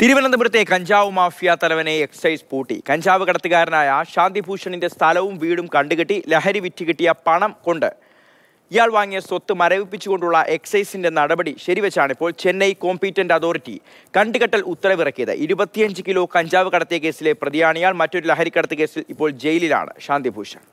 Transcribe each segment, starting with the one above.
തിരുവനന്തപുരത്തെ കഞ്ചാവ് mafia തലവനെ excise പൂട്ടി കഞ്ചാവ് കടത്തുകാരനായ ശാന്തിഭൂഷണിന്റെ സ്ഥലവും വീടും കണ്ടുകെട്ടി ലഹരി വിറ്റ് കിട്ടിയ പണം കൊണ്ട് ഇയാൾ വാങ്ങിയ സ്വത്ത് മരവിപ്പിച്ചുകൊണ്ടുള്ള എക്സൈസിന്റെ നടപടി ശരിവെച്ചാണ് ഇപ്പോൾ ചെന്നൈ കോമ്പീറ്റന്റ് അതോറിറ്റി കണ്ടുകെട്ടൽ ഉത്തരവിറക്കിയത് ഇരുപത്തിയഞ്ച് കിലോ കഞ്ചാവ് കടത്തിയ കേസിലെ പ്രതിയാണ് ഇയാൾ മറ്റൊരു ലഹരി കടത്ത് കേസിൽ ഇപ്പോൾ ജയിലിലാണ് ശാന്തിഭൂഷൺ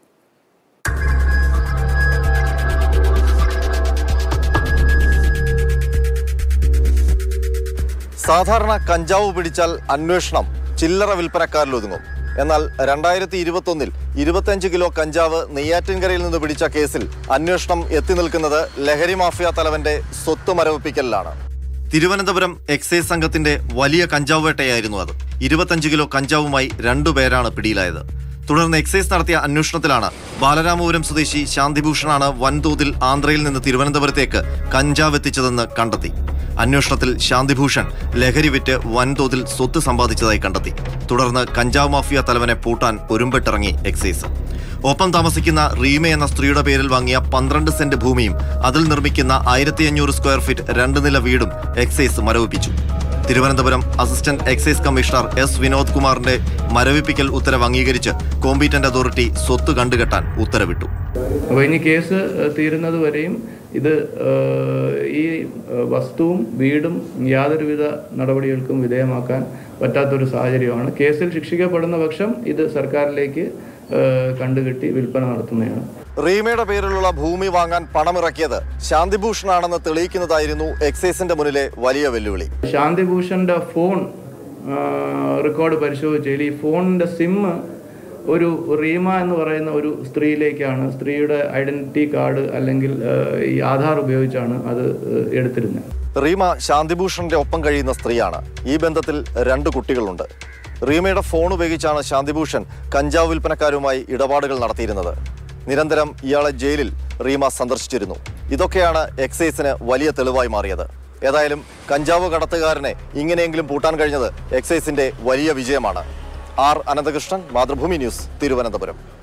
സാധാരണ കഞ്ചാവ് പിടിച്ചാൽ അന്വേഷണം ചില്ലറ വിൽപ്പനക്കാരിൽ ഒതുങ്ങും എന്നാൽ രണ്ടായിരത്തി ഇരുപത്തൊന്നിൽ ഇരുപത്തിയഞ്ച് കിലോ കഞ്ചാവ് നെയ്യാറ്റിൻകരയിൽ നിന്ന് പിടിച്ച കേസിൽ അന്വേഷണം എത്തി നിൽക്കുന്നത് ലഹരി മാഫിയ തലവന്റെ സ്വത്ത് മരവിപ്പിക്കലിലാണ് തിരുവനന്തപുരം എക്സൈസ് സംഘത്തിന്റെ വലിയ കഞ്ചാവ് വേട്ടയായിരുന്നു അത് ഇരുപത്തഞ്ച് കിലോ കഞ്ചാവുമായി രണ്ടുപേരാണ് പിടിയിലായത് തുടർന്ന് എക്സൈസ് നടത്തിയ അന്വേഷണത്തിലാണ് ബാലരാമപുരം സ്വദേശി ശാന്തിഭൂഷണാണ് വൻതോതിൽ ആന്ധ്രയിൽ നിന്ന് തിരുവനന്തപുരത്തേക്ക് കഞ്ചാവ് എത്തിച്ചതെന്ന് കണ്ടെത്തി അന്വേഷണത്തിൽ ശാന്തിഭൂഷൺ ലഹരി വിറ്റ് വൻതോതിൽ സ്വത്ത് സമ്പാദിച്ചതായി കണ്ടെത്തി തുടർന്ന് കഞ്ചാവ് മാഫിയ തലവനെ പൂട്ടാൻ ഒരുമ്പെട്ടിറങ്ങി എക്സൈസ് ഒപ്പം താമസിക്കുന്ന റീമ എന്ന സ്ത്രീയുടെ പേരിൽ വാങ്ങിയ പന്ത്രണ്ട് സെന്റ് ഭൂമിയും അതിൽ നിർമ്മിക്കുന്ന ആയിരത്തി അഞ്ഞൂറ് സ്ക്വയർ ഫീറ്റ് രണ്ട് നില വീടും എക്സൈസ് മരവിപ്പിച്ചു Thiruvananthapuram assistant excise commissioner S Vinod കുമാറിന്റെ മരവിപ്പിക്കൽ ഉത്തരവ് അംഗീകരിച്ച് കോമ്പീറ്റന്റ് അതോറിറ്റി സ്വത്ത് കണ്ടുകെട്ടാൻ ഉത്തരവിട്ടു അപ്പോൾ ഇനി കേസ് ഏഹ്, തീരുന്നത് വരെയും ഇത് ഏഹ്, ഈ ഏഹ്, വസ്തുവും വീടും യാതൊരുവിധ നടപടികൾക്കും വിധേയമാക്കാൻ പറ്റാത്തൊരു സാഹചര്യമാണ് കേസിൽ ശിക്ഷിക്കപ്പെടുന്ന പക്ഷം ഇത് സർക്കാരിലേക്ക് ഏഹ്, കണ്ടുകെട്ടി വിൽപ്പന നടത്തുന്നതാണ് റീമയുടെ പേരിലുള്ള ഭൂമി വാങ്ങാൻ പണമിറക്കിയത് ശാന്തിഭൂഷണാണെന്ന് തെളിയിക്കുന്നതായിരുന്നു എക്സൈസിന്റെ മുന്നിലെ വലിയ വെല്ലുവിളി ശാന്തിഭൂഷന്റെ ഫോൺ ആ, റെക്കോർഡ് പരിശോധിച്ചതിൽ ഈ ഫോണിന്റെ സിമ്മ് ഒരു റീമ എന്ന് പറയുന്ന ഒരു സ്ത്രീയിലേക്കാണ് സ്ത്രീയുടെ ഐഡന്റിറ്റി കാർഡ് അല്ലെങ്കിൽ ആ, ഈ ആധാർ ഉപയോഗിച്ചാണ് അത് എടുത്തിരുന്നത് റീമ ശാന്തിഭൂഷണിന്റെ ഒപ്പം കഴിയുന്ന സ്ത്രീയാണ് ഈ ബന്ധത്തിൽ രണ്ട് കുട്ടികളുണ്ട് റീമയുടെ ഫോൺ ഉപയോഗിച്ചാണ് ശാന്തിഭൂഷൺ കഞ്ചാവ് വിൽപ്പനക്കാരുമായി ഇടപാടുകൾ നടത്തിയിരുന്നത് നിരന്തരം ഇയാളെ ജയിലിൽ റീമ സന്ദർശിച്ചിരുന്നു ഇതൊക്കെയാണ് എക്സൈസിന് വലിയ തെളിവായി മാറിയത് ഏതായാലും കഞ്ചാവ് കടത്തുകാരനെ ഇങ്ങനെയെങ്കിലും പൂട്ടാൻ കഴിഞ്ഞത് എക്സൈസിന്റെ വലിയ വിജയമാണ് ആർ അനന്തകൃഷ്ണൻ മാതൃഭൂമി ന്യൂസ് തിരുവനന്തപുരം